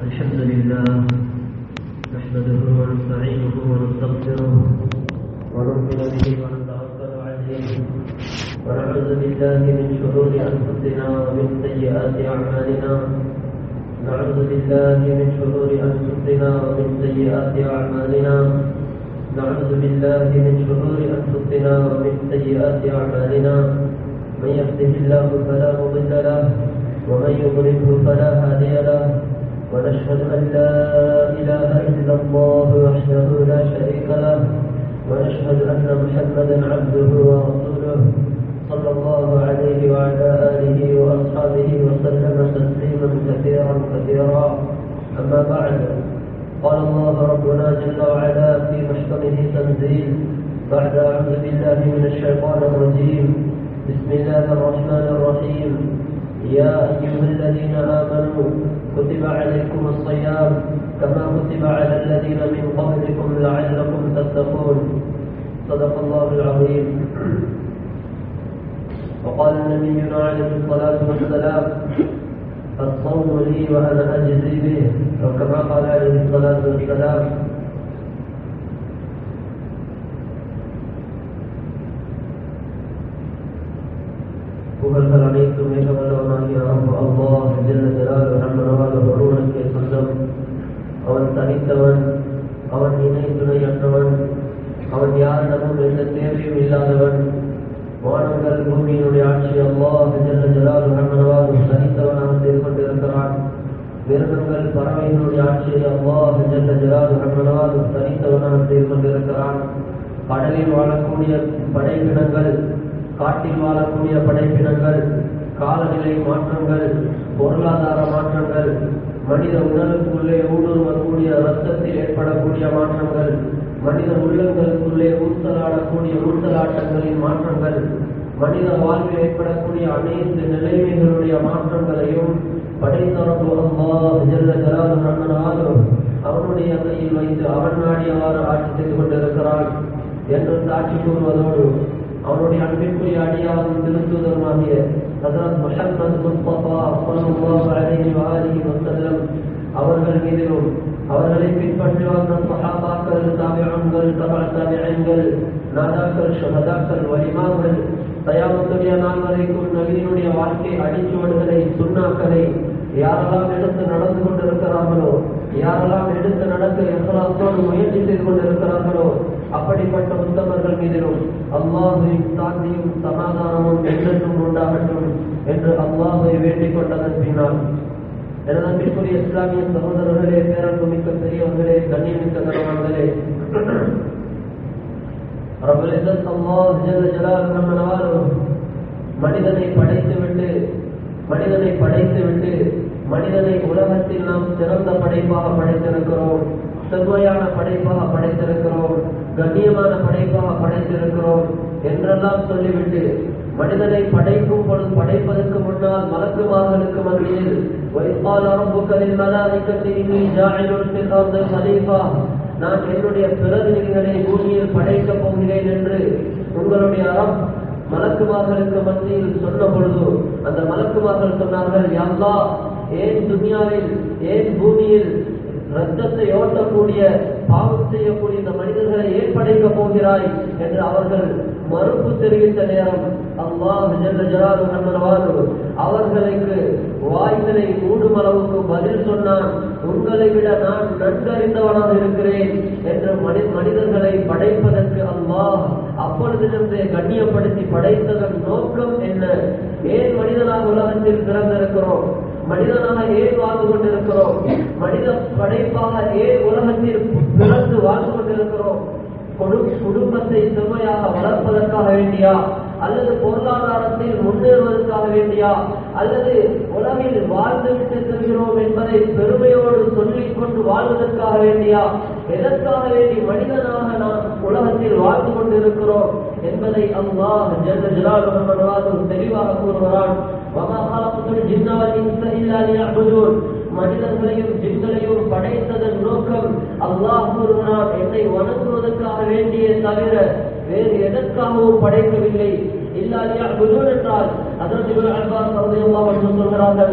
الحمد لله نحمده ونستعينه ونستغفره ونؤمن به ونتوكل عليه ونعوذ بالله من شرور انفسنا ومن سيئات اعمالنا نعوذ بالله من شرور انفسنا ومن سيئات اعمالنا نعوذ بالله من شرور انفسنا ومن سيئات اعمالنا من يهده الله فلا مضل له ومن يضلله فلا هادي له ونشهد ان لا اله الا الله وحده لا شريك له ونشهد ان محمدا عبده ورسوله صلى الله عليه وعلى اله واصحابه وسلم تسليما كثيرا كثيرا اما بعد قال الله ربنا جل وعلا في محكمه تنزيل بعد اعوذ بالله من الشيطان الرجيم بسم الله الرحمن الرحيم يا ايها الذين امنوا كتب عليكم الصيام كما كتب على الذين من قبلكم لعلكم تتقون صدق الله العظيم وقال نبينا عليه الصلاه والسلام الصوم لي وانا اجزي به وكما قال عليه الصلاه والسلام புகழ்கள் அனைத்தும் மிக வல்லவனாகிய ரப்பு அல்லாஹ் ஜல்ல ஜலாலு நம்மனவால் ஒருவனுக்கு சொந்தம் அவன் தனித்தவன் அவன் இணை துணையற்றவன் அவன் யாரிடமும் எந்த தேவையும் இல்லாதவன் வானங்கள் பூமியினுடைய ஆட்சி அல்லாஹ் ஜல்ல ஜலாலு நம்மனவால் தனித்தவனாக செய்து கொண்டிருக்கிறான் மிருகங்கள் பறவைகளுடைய ஆட்சியை அல்லாஹ் ஜல்ல ஜலாலு நம்மனவால் தனித்தவனாக செய்து கொண்டிருக்கிறான் கடலில் வாழக்கூடிய படைப்பினங்கள் காட்டில் வாழக்கூடிய படைப்பினங்கள் காலநிலை மாற்றங்கள் பொருளாதார மாற்றங்கள் மனித உடலுக்குள்ளே ஊடுருவக்கூடிய ரத்தத்தில் ஏற்படக்கூடிய மாற்றங்கள் மனித உள்ளங்களுக்குள்ளே ஊசலாடக்கூடிய ஊசலாட்டங்களின் மாற்றங்கள் மனித வாழ்வில் ஏற்படக்கூடிய அனைத்து நிலைமைகளுடைய மாற்றங்களையும் படைத்தரப்பு அல்லாஹ் அவனுடைய கையில் வைத்து அவன் நாடியவாறு ஆட்சி செய்து கொண்டிருக்கிறான் என்று சாட்சி கூறுவதோடு அவருடைய அன்பிற்குரிய அடியாரும் திருத்துதருமாகிய ஹசரத் முஹம்மது முஸ்தபா ஸல்லல்லாஹு அலைஹி வஆலிஹி வஸல்லம் அவர்கள் மீதிலும் அவர்களை பின்பற்றி வந்த சஹாபாக்கள் தாபிஊன்கள் தபா தாபிஈன்கள் நாதாக்கள் ஷஹதாக்கள் வலிமாக்கள் தயாமத்துடைய நாள் வரைக்கும் நபியினுடைய வாழ்க்கை அடிச்சுவடுகளை சுண்ணாக்களை யாரெல்லாம் எடுத்து நடந்து கொண்டிருக்கிறார்களோ யாரெல்லாம் எடுத்து நடக்க எஹ்லாஸோடு முயற்சி செய்து கொண்டிருக்கிறார்களோ அப்படிப்பட்ட உத்தமர்கள் மீதிலும் அல்லாஹுவின் சாந்தியும் சமாதானமும் என்றென்றும் உண்டாகட்டும் என்று அல்லாஹை வேண்டிக் கொண்டதன் பின்னால் எனது அன்பிற்குரிய இஸ்லாமிய சகோதரர்களே பேரன்பு மிக்க பெரியவர்களே கண்ணியமிக்க கணவன்களே மனிதனை படைத்துவிட்டு மனிதனை படைத்துவிட்டு மனிதனை உலகத்தில் நாம் சிறந்த படைப்பாக படைத்திருக்கிறோம் செவ்வையான படைப்பாக படைத்திருக்கிறோம் கண்ணியமான படைப்பாக படைத்திருக்கிறோம் என்றெல்லாம் சொல்லிவிட்டு மனிதனை படைக்கும் பொழுது படைப்பதற்கு முன்னால் மலக்குமார்களுக்கு மத்தியில் நான் என்னுடைய பிரதிநிதிகளை பூமியில் படைக்கப் போகிறேன் என்று உங்களுடைய அறம் மலக்குமார்களுக்கு மத்தியில் சொன்ன பொழுது அந்த மலக்குமார்கள் சொன்னார்கள் யாழ்லா ஏன் துனியாவில் ஏன் பூமியில் ரத்தத்தை ஓட்டக்கூடிய பாவம் செய்யக்கூடிய இந்த மனிதர்களை ஏன் படைக்கப் போகிறாய் என்று அவர்கள் மறுப்பு தெரிவித்த நேரம் அல்லாஹ் அவர்களுக்கு வாய்களை மூடும் அளவுக்கு பதில் சொன்னான் உங்களை விட நான் நன்கறிந்தவனாக இருக்கிறேன் என்று மனிதர்களை படைப்பதற்கு அல்லாஹ் அப்பொழுதிலிருந்தே கண்ணியப்படுத்தி படைத்ததன் நோக்கம் என்ன ஏன் மனிதனாக உலகத்தில் பிறந்திருக்கிறோம் மனிதனாக ஏன் வாழ்ந்து கொண்டிருக்கிறோம் மனித படைப்பாக ஏன் உலகத்தில் பிறந்து வாழ்ந்து கொண்டிருக்கிறோம் குடும்பத்தை செம்மையாக வளர்ப்பதற்காக வேண்டியா அல்லது பொருளாதாரத்தில் முன்னேறுவதற்காக வேண்டியா அல்லது உலகில் வாழ்ந்துவிட்டு செல்கிறோம் என்பதை பெருமையோடு சொல்லிக் கொண்டு வாழ்வதற்காக வேண்டியா எதற்காக வேண்டி மனிதனாக நாம் உலகத்தில் வாழ்ந்து கொண்டிருக்கிறோம் என்பதை அல்லாஹ் ஜல்ல ஜலாலுஹு தெளிவாக கூறுகிறான் وما خلقت الجن والانس الا ليعبدون மனிதர்களையும் ஜின்களையும் படைத்ததன் நோக்கம் அல்லாஹ் கூறுகிறான் என்னை வணங்குவதற்காக வேண்டிய தவிர வேறு எதற்காகவும் படைக்கவில்லை இல்லாதியா குருவன் என்றால் அதற்கு அல்பாஸ் ரலியல்லாஹு அன்ஹு சொல்கிறார்கள்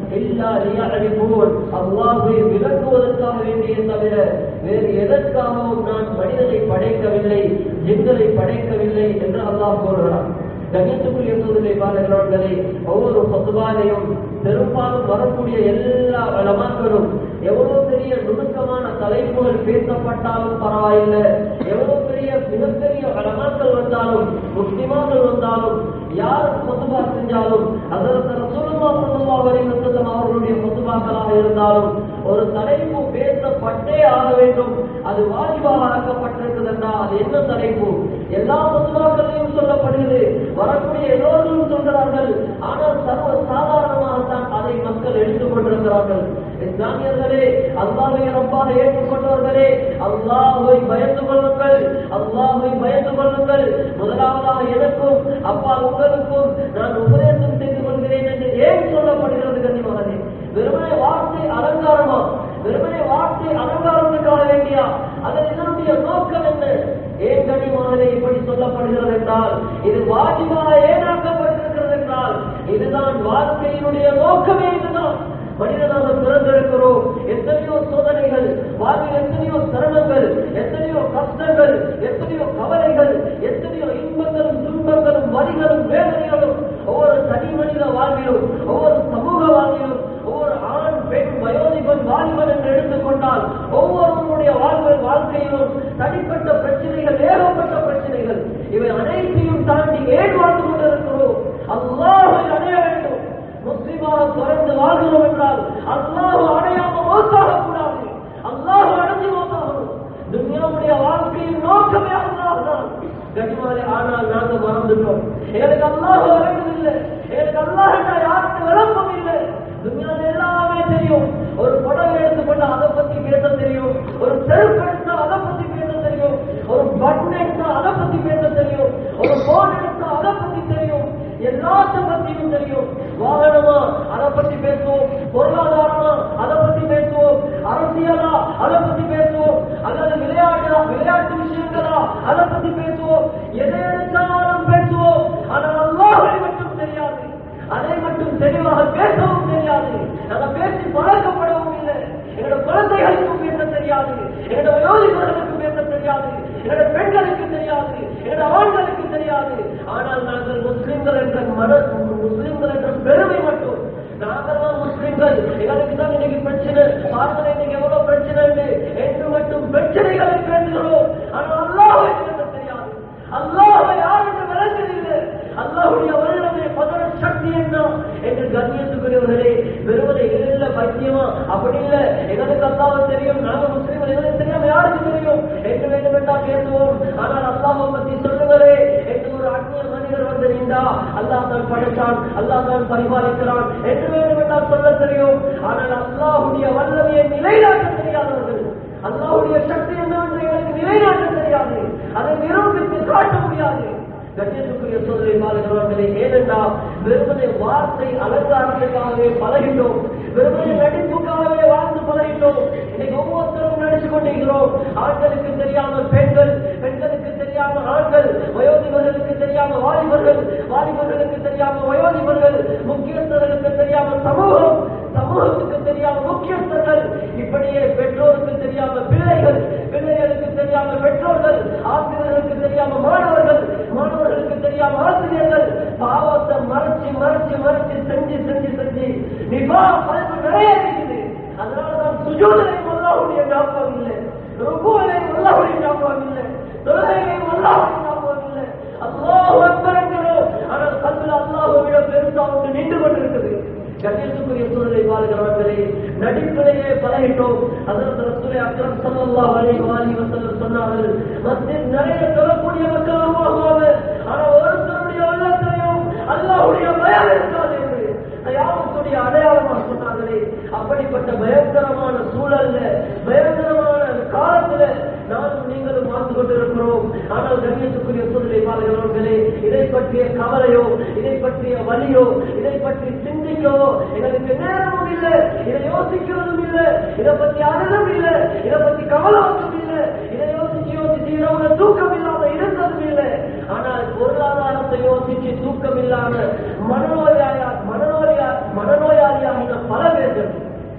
இல்லா லியஅரிஃபூன் அல்லாஹ்வை விளக்குவதற்காக வேண்டிய தவிர வேறு எதற்காகவும் நான் மனிதனை படைக்கவில்லை ஜின்களை படைக்கவில்லை என்று அல்லாஹ் கூறுகிறான் கண்ணியத்துக்குரிய சூழ்நிலை பாருகிறவர்களே ஒவ்வொரு பசுபாலையும் பெரும்பாலும் வரக்கூடிய எல்லா வளமாக்களும் எவ்வளவு பெரிய நுணுக்கமான தலைப்புகள் பேசப்பட்டாலும் பரவாயில்லை எவ்வளவு பெரிய மிகப்பெரிய வளமாக்கள் வந்தாலும் முஸ்லிமாக்கள் வந்தாலும் யார் பொதுவா செஞ்சாலும் அதற்கு ரசூலுல்லாஹ் ஸல்லல்லாஹு அலைஹி வஸல்லம் அவர்களுடைய பொதுவாக்களாக இருந்தாலும் ஒரு தலைப்பு பேசப்பட்டே ஆக வேண்டும் அது வாஜிபாக ஆக்கப்பட்டிருக்கிறது என்றால் அது என்ன தலைப்பு எல்லா பொதுவாக்களையும் சொல்லப்படுகிறது வரக்கூடிய எல்லோரும் சொல்கிறார்கள் ஆனால் சர்வ சாதாரணமாகத்தான் அதை மக்கள் எடுத்துக் கொண்டிருக்கிறார்கள் இஸ்லாமியர்களே அல்லாஹை ரப்பாக ஏற்றுக்கொண்டவர்களே அல்லாஹை பயந்து கொள்ளுங்கள் அல்லாஹை பயந்து கொள்ளுங்கள் முதலாவதாக எனக்கும் அப்பா உங்களுக்கும் நான் உபதேசம் செய்து கொள்கிறேன் என்று ஏன் சொல்லப்படுகிறது கண்ணிமகனே வெறுமனே வார்த்தை அலங்காரமா வெறுமனே வார்த்தை அலங்காரத்துக்காக வேண்டியா அதன் இதனுடைய நோக்கம் என்ன ஏன் கனிமகனே இப்படி சொல்லப்படுகிறது என்றால் இது வாஜிபாக ஏனாக்கப்பட்டிருக்கிறது என்றால் இதுதான் வாழ்க்கையினுடைய நோக்கமே இதுதான் மனிதனாக பிறந்திருக்கிறோம் எத்தனையோ சோதனைகள் வாழ்வில் எத்தனையோ சிரமங்கள் எத்தனையோ கஷ்டங்கள் எத்தனையோ கவலைகள் எத்தனையோ இன்பங்களும் துன்பங்களும் வலிகளும் வேதனைகளும் ஒவ்வொரு தனி மனித வாழ்விலும் ஒவ்வொரு சமூக வாழ்விலும் ஒவ்வொரு ஆண் பெண் வயோதிபன் வாலிபன் என்று எடுத்துக்கொண்டால் ஒவ்வொருவருடைய வாழ்வு வாழ்க்கையிலும் தனிப்பட்ட பிரச்சனைகள் ஏகப்பட்ட பிரச்சனைகள் இவை அனைத்தையும் தாண்டி ஏன் வாழ்ந்து கொண்டிருக்கிறோம் அல்லாஹை அடைய வேண்டும் முஸ்லிமாக தொடர்ந்து வாழ்கிறோம் என்றால் அல்லாஹ் அடையாம மோசாக கூடாது அல்லாஹ் அடைஞ்சு மோசாகணும் துன்யாவுடைய வாழ்க்கையின் நோக்கமே அல்லாஹ் தான் கனிமாலே ஆனால் நாங்க மறந்துட்டோம் எனக்கு அல்லாஹ் வரையவில்லை எனக்கு அல்லாஹ் யாருக்கு விளக்கம் இல்லை துன்யால எல்லாமே தெரியும் ஒரு படம் எடுத்துக்கொண்டு அதை பத்தி பேச தெரியும் ஒரு செல்ஃப் எடுத்தா அதை பத்தி பேச தெரியும் ஒரு பட்டன் எடுத்தா அதை பத்தி பேச தெரியும் ஒரு போன் எடுத்தா அதை பத்தி தெரியும் எல்லாத்த பத்தியும் தெரியும் வாகனமா அதை பத்தி பேசுவோம் பொருளாதாரமா அதை பத்தி பேசுவோம் அரசியலா அதை பத்தி பேசுவோம் அல்லது விளையாட்டா விளையாட்டு விஷயங்களா அதை பத்தி பேசுவோம் எதை எடுத்தாலும் பேசுவோம் ஆனால் அல்லாஹை மட்டும் தெரியாது அதை மட்டும் தெளிவாக பேசவும் தெரியாது நாங்க பேசி பழக்கப்படவும் இல்லை என்னோட குழந்தைகளுக்கும் பேச தெரியாது என்னோட வயோதிபர்களுக்கு பேச தெரியாது என்னோட பெண்களுக்கு தெரியாது என்னோட ஆண்களுக்கு தெரியாது ஆனால் நாங்கள் முஸ்லிம்கள் என்ற மன முஸ்லிம்கள் என்ற பெருமை மட்டும் நாங்கள்லாம் முஸ்லிம்கள் எங்களுக்கு தான் இன்னைக்கு பிரச்சனை பாருங்க இன்னைக்கு எவ்வளவு பிரச்சனை உண்டு என்று மட்டும் பிரச்சனைகளை பேசுகிறோம் ஆனால் அல்லாஹை பேச தெரியாது அல்லாஹை யாருக்கு விளங்குதில்லை அல்லாஹுடைய வல்லமை பதற சக்தி என்ன என்று கண்ணியத்துக்குரியவர்களே வெறுமனை இல்ல பைத்தியமா அப்படி இல்ல எங்களுக்கு அல்லாஹ் தெரியும் நாங்க முஸ்லீம்கள் எங்களுக்கு தெரியாம யாருக்கு தெரியும் என்று வேண்டும் என்றா பேசுவோம் ஆனால் அல்லாஹ் பத்தி சொல்லுங்களே என்று ஒரு அந்நிய மனிதர் வந்து நின்றா அல்லாஹ் தான் படைத்தான் அல்லாஹ் தான் பரிபாலிக்கிறான் என்று வேண்டும் என்றால் சொல்ல தெரியும் ஆனால் அல்லாஹுடைய வல்லமையை நிலைநாட்ட தெரியாதவர்கள் அல்லாஹுடைய சக்தி என்னவென்று எனக்கு நிலைநாட்ட தெரியாது அதை நிரூபித்து காட்ட முடியாது கண்ணியத்துக்குரிய சோதனை பாருகிறவர்களே ஏனென்றால் வெறுமனை வார்த்தை அலங்காரத்துக்காகவே பழகிட்டோம் வெறுமனை நடிப்புக்காகவே வாழ்ந்து பழகிட்டோம் இன்னைக்கு ஒவ்வொருத்தரும் நடிச்சு கொண்டிருக்கிறோம் ஆண்களுக்கு தெரியாம பெண்கள் பெண்களுக்கு தெரியாம ஆண்கள் வயோதிபர்களுக்கு தெரியாம வாலிபர்கள் வாலிபர்களுக்கு தெரியாம வயோதிபர்கள் முக்கியஸ்தர்களுக்கு தெரியாம சமூகம் சமூகத்துக்கு தெரியாம முக்கியஸ்தர்கள் இப்படியே பெற்றோருக்கு தெரியாம பிள்ளைகள் பிள்ளைகளுக்கு தெரியாம பெற்றோர்கள் ஆசிரியர்களுக்கு தெரியாம மாணவர்கள் மாணவர்களுக்கு தெரியாம ஆசிரியர்கள் பாவத்தை மறைச்சு மறைச்சு மறைச்சு செஞ்சு செஞ்சு செஞ்சு நிபா பல்பு நிறைய இருக்குது அதனாலதான் சுஜூதனையும் அல்லாஹுடைய ஞாபகம் இல்லை ருக்குவனையும் அல்லாஹுடைய ஞாபகம் இல்லை தொழுகையையும் அல்லாஹுடைய ஞாபகம் இல்லை அல்லாஹ் அக்பர் என்கிறோம் ஆனால் கல்வியில் அல்லாஹை விட பெருசா ஒன்று நின்று கொண்டிருக்குது கண்ணியத்துக்குரிய சூழலை வாழ்கிறவர்களே நடிப்பிலேயே பழகிட்டோம் அதற்கு ரசூலை அக்ரம் ஸல்லல்லாஹு அலைஹி வஸல்லம் வஸல்லம் சொன்னார்கள் மஸ்ஜித் நிறைய சொல்லக்கூடிய மக்கள் உருவாகுவாங்க ஆனா ஒருத்தருடைய உள்ளத்திலையும் அல்லாஹ்வுடைய பயம் இருக்காது என்று கயாமத்துடைய அடையாளமா சொன்னார்களே அப்படிப்பட்ட பயங்கரமான சூழல்ல பயங்கரமான காலத்துல நானும் நீங்களும் வாழ்ந்து கொண்டிருக்கிறோம் ஆனால் கண்ணியத்துக்குரிய சூழலை வாழ்கிறவர்களே இதை பற்றிய கவலையோ இதை பற்றிய வலியோ இதை பற்றி சிந்திக்கவோ எங்களுக்கு நேரமும் இல்லை இதை யோசிக்கிறதும் இல்லை இதை பத்தி அழுதும் இல்லை இதை பத்தி கவலையும் இல்லை இதை யோசிச்சு யோசிச்சு இரவுல தூக்கம் இல்லாம இருந்ததும் இல்லை ஆனால் பொருளாதாரத்தை யோசிச்சு தூக்கம் இல்லாம மனநோயாளியா மனநோயா மனநோயாளியாகின பல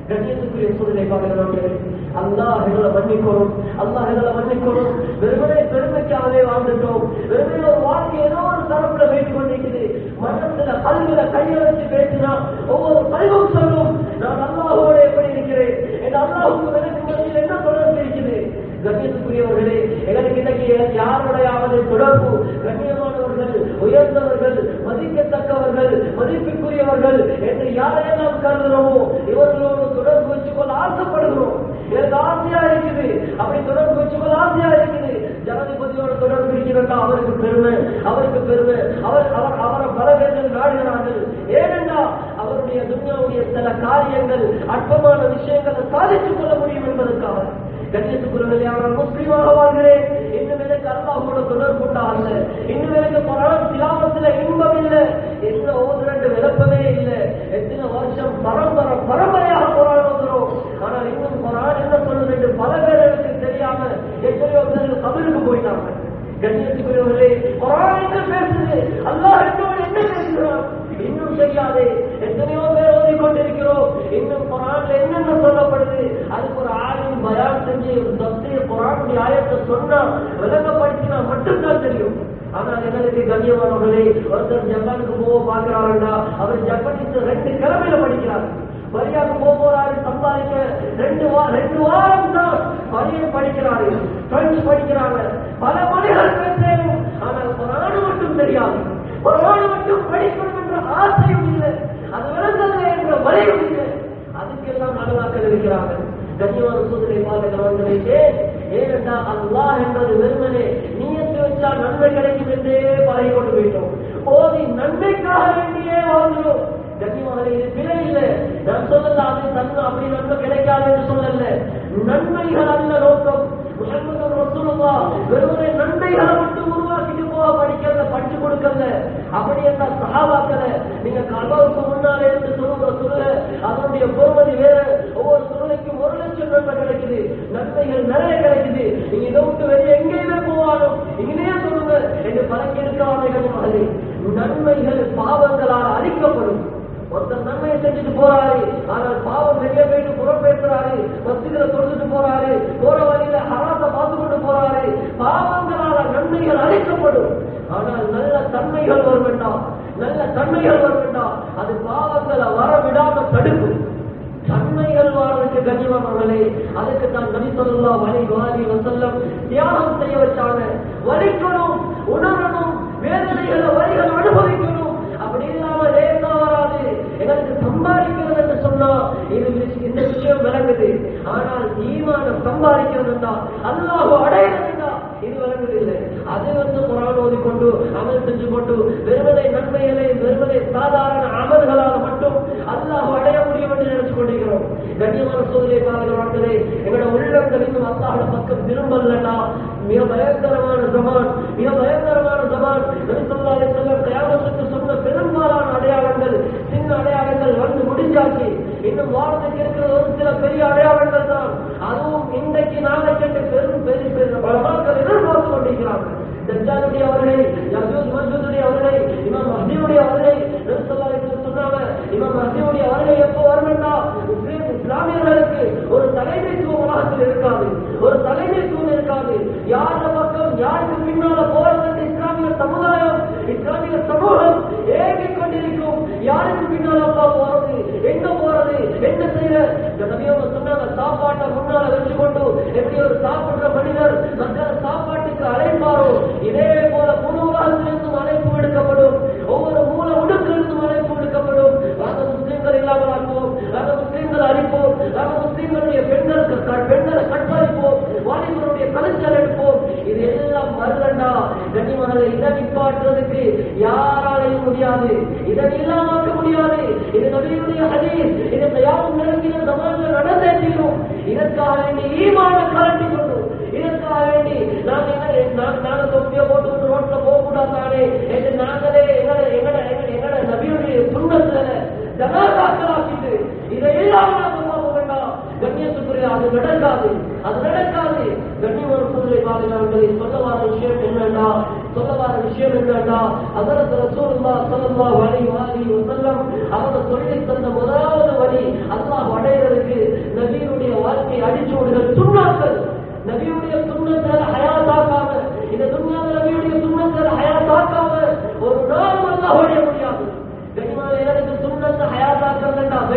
கண்ணியத்துக்குரிய சூழ்நிலை பார்க்கிறவர்களே அல்லாஹ் எங்களை மன்னிக்கணும் அல்லாஹ் எங்களை மன்னிக்கணும் வெறுமனே பெருமைக்காகவே வாழ்ந்துட்டோம் வெறுமனே ஒரு வாழ்க்கை ஏதோ ஒரு தரப்புல பேசிக் கொண்டிருக்குது மனசுல கல்வியில கையை வச்சு பேசினா ஒவ்வொரு கல்வும் சொல்லும் நான் அல்லாஹோட எப்படி இருக்கிறேன் என் அல்லாஹுக்கு எனக்கு மத்தியில் என்ன தொடர்பு இருக்குது கண்ணியத்துக்குரியவர்களே எங்களுக்கு இன்னைக்கு யாருடையாவது தொடர்பு கண்ணியமானவர்கள் உயர்ந்தவர்கள் மதிக்கத்தக்கவர்கள் மதிப்புக்குரியவர்கள் என்று யாரையெல்லாம் கருதுகிறோமோ இவர்களோடு தொடர்பு வச்சுக்கொள்ள ஆசைப்படுகிறோம் எனக்கு ஆசையா இருக்குது அப்படி தொடர்பு வச்சுக்கொள்ள ஆசையா இருக்குது ஜனாதிபதியோட தொடர்பு இருக்கிறதா அவருக்கு பெருமை அவருக்கு பெருமை அவர் அவர் அவரை பல பேர்கள் நாடுகிறார்கள் ஏனென்றா அவருடைய துன்யாவுடைய சில காரியங்கள் அற்பமான விஷயங்களை சாதித்துக் கொள்ள முடியும் என்பதற்காக கண்ணியத்துக்குரியவர்களே அவர்கள் முஸ்லீமாக வாழ்கிறேன் இன்னும் எனக்கு அல்லாஹோட தொடர்பு உண்டாகல இன்னும் எனக்கு குரான் திலாவத்துல இன்பம் இல்லை எந்த ஒவ்வொரு ரெண்டு விளப்பமே இல்லை எத்தனை வருஷம் பரம்பரை பரம்பரையாக குரான் வந்துடும் ஆனால் இன்னும் குரான் என்ன சொல்லுது என்று பல பேருக்கு தெரியாம எத்தனையோ பேர் கபருக்கு போயிட்டாங்க கண்ணியத்துக்குரியவர்களே குரான் என்ன பேசுது அல்லாஹ் என்னோடு என்ன பேசுகிறான் இன்னும் தெரியாதே எத்தனையோ பேர் ஓதிக் கொண்டிருக்கிறோம் இன்னும் குரான்ல என்னென்ன சொல்லப்படுது அதுக்கு ஒரு ஆளும் பயான் செஞ்சு ஒரு தப்தீர் குரானுடைய ஆயத்தை சொன்னா விளங்கப்படுத்தினா மட்டும்தான் தெரியும் ஆனால் எங்களுக்கு கண்ணியமானவர்களே ஒருத்தர் ஜப்பானுக்கு போக பார்க்கிறாருண்டா அவர் ஜப்பானிஸ் ரெண்டு கிழமையில படிக்கிறார் வரியாக போகிறாரு சம்பாதிக்க ரெண்டு வா ரெண்டு வாரம் தான் வரியை படிக்கிறாரு பிரெஞ்சு படிக்கிறாங்க பல மொழிகள் பேசுறேன் ஆனால் குரான் மட்டும் தெரியாது குரான் மட்டும் படிக்கணும் என்ற ஆசையும் இல்லை அது விளங்கல என்ற வரையும் இல்லை அதுக்கெல்லாம் நாடுவாக்கள் இருக்கிறாங்க கண்ணியமான சூழ்நிலை பாதுகாவல்களே ஏனென்றா அல்லாஹ் என்பது வெறுமனே நீயத்து வச்சா நன்மை கிடைக்கும் என்றே பழகி கொண்டு போயிட்டோம் போதி நன்மைக்காக வேண்டியே வாழ்கிறோம் கண்ணியமாக இது பிழை இல்லை நான் சொல்லல அது தன்மை அப்படி நன்மை கிடைக்காது என்று சொல்லல நன்மைகள் அல்ல நோக்கம் முகமது ரசூலுல்லா வெறுமனே நன்மைகளை மட்டும் உருவாக்கிட்டு போக படிக்கல படிச்சு கொடுக்கல அப்படி என்ன சகாபாக்கல நீங்க கல்வாவுக்கு முன்னாலே இருந்து சொல்லுற சொல்ல அதனுடைய பொறுமதி வேற ஒவ்வொரு சூழ்நிலைக்கும் ஒரு லட்சம் நன்மை கிடைக்குது நன்மைகள் நிறைய கிடைக்குது நீங்க இதை விட்டு வெளியே எங்கேயுமே போவாலும் இங்கேயே சொல்லுங்க என்று பழக்கி இருக்காமல் மகளே நன்மைகள் பாவங்களால் அழிக்கப்படும் ஒருத்தர் நன்மையை செஞ்சுட்டு போறாரு ஆனால் பாவம் வெளியே போயிட்டு புறம் பேசுறாரு மத்தியில தொழுதுட்டு போறாரு போற வழியில ஹராத்த பார்த்து கொண்டு போறாரு பாவங்களால நன்மைகள் அழிக்கப்படும் ஆனால் நல்ல தன்மைகள் வர வேண்டாம் நல்ல தன்மைகள் வர வேண்டாம் அது பாவங்களை வர விடாம தடுக்கும் தன்மைகள் வாழ்றதுக்கு கண்ணியமானவர்களே அதுக்கு தான் நபி சொல்லா வலி வாரி வசல்லம் தியாகம் செய்ய வச்சாங்க வலிக்கணும் உணரணும் வேதனைகளை வரிகள் அனுபவிக்கணும் அப்படி இல்லாம லேசா வராது எனக்கு சம்பாதிக்கிறது என்று சொன்னா இது விஷ- இந்த விஷயம் விளங்குது ஆனால் ஈமான சம்பாதிக்கிறதுண்டா அல்லாஹ் அடையிறதுண்டா இது விளங்குதில்லை அது வந்து குரான் ஓதிக்கொண்டு அமல் செஞ்சு கொண்டு வெறுமனை நன்மைகளை வெறுமனை சாதாரண அமல்களால் மட்டும் அல்லாஹ் அடைய முடியும் என்று நினைச்சு கொண்டிருக்கிறோம் கண்ணியமான சோதனை பாதுகாவர்களே எங்களோட உள்ளங்கள் இன்னும் அல்லாஹோட பக்கம் திரும்பலன்னா மிக பயங்கரமான ஜமான் மிக பயங்கரமான ஜமான் நபிசல்லாலே செல்லம் கயாமத்துக்கு சொன்ன பெரும்பாலான அடையாளங்கள் சின்ன அடையாளங்கள் வந்து முடிஞ்சாச்சு இன்னும் வாழ்ந்துக்கு இருக்கிற ஒரு சில பெரிய அடையாளங்கள் தான் அதுவும் இன்றைக்கு நாளைக்கு என்று பெரும் பெரிய பெரிய பல மக்கள் எதிர்பார்த்து கொண்டிருக்கிறாங்க தஜ்ஜாலுடைய அவர்களை யஜூஜ் மஜூஜுடைய அவர்களை இமாம் மஹ்தியுடைய அவர்களை நபிசல்லாலே செல்லம் சொன்னாங்க இமாம் மஹ்தியுடைய அவர்களை எப்போ வரணும்னா முஸ்லிம் இஸ்லாமியர்களுக்கு ஒரு தலைமைத்துவம் உலகத்தில் இருக்காது ஒரு தலைமைத்துவம் இருக்காது யார பக்கம் யாருக்கு பின்னால போறது என்று இஸ்லாமிய சமுதாயம் இஸ்லாமிய சமூகம் ஏங்கிக் கொண்டிருக்கும் யாருக்கு பின்னால அப்பா போறது எங்க போறது என்ன செய்யற இந்த நபியவங்க சொன்னாங்க சாப்பாட்டை முன்னால வச்சு கொண்டு எப்படி ஒரு சாப்பிடுற மனிதர் மற்ற சாப்பாட்டுக்கு அழைப்பாரோ இதே போல முழு உலகத்திலிருந்தும் அழைப்பு விடுக்கப்படும் ஒவ்வொரு மூல உடுக்கிலிருந்தும் அழைப்பு விடுக்கப்படும் நாங்க முஸ்லீம்கள் இல்லாமல் ஆக்குவோம் நாங்க முஸ்லீம்கள் அழிப்போம் நாங்க முஸ்லீம்களுடைய பெண்களுக்கு க- பெண்களை கற்பழிப்போம் வாலிபருடைய கலைச்சல் எடுப்போம் இது எல்லாம் வரலண்டா கண்ணியமாக இதை நிப்பாட்டுறதுக்கு யாராலையும் முடியாது இதை இல்லாமக்க முடியாது இது நபியுடைய ஹதீஸ் இது தயாரும் நிலத்தின சமாஜம் நடந்தே தீரும் இதற்காக வேண்டி ஈமான கலட்டி கொண்டு இதற்காக வேண்டி நாங்க என்ன நான் நாங்க தொப்பிய போட்டு ரோட்ல போக கூடாதானே என்று நாங்களே எங்களை எங்களை எங்களை எங்களை நபியுடைய சுண்ணத்துல ஜனாதாக்களாக்கிட்டு இதை இல்லாம நாங்க போக வேண்டாம் கண்ணியத்துக்குரிய அது நடக்காது அது நடக்காது கண்ணியமான சூழ்நிலை பாதுகாவல்களை சொல்ல வர விஷயம் என்னன்னா சொல்ல வர விஷயம் என்னன்னா அதற்கு ரசூலுல்லா ஸல்லல்லாஹு அலைஹி வஸல்லம் வஸல்லம் அவங்க சொல்லி தந்த முதலாவது வழி அல்லாஹ் அடையிறதுக்கு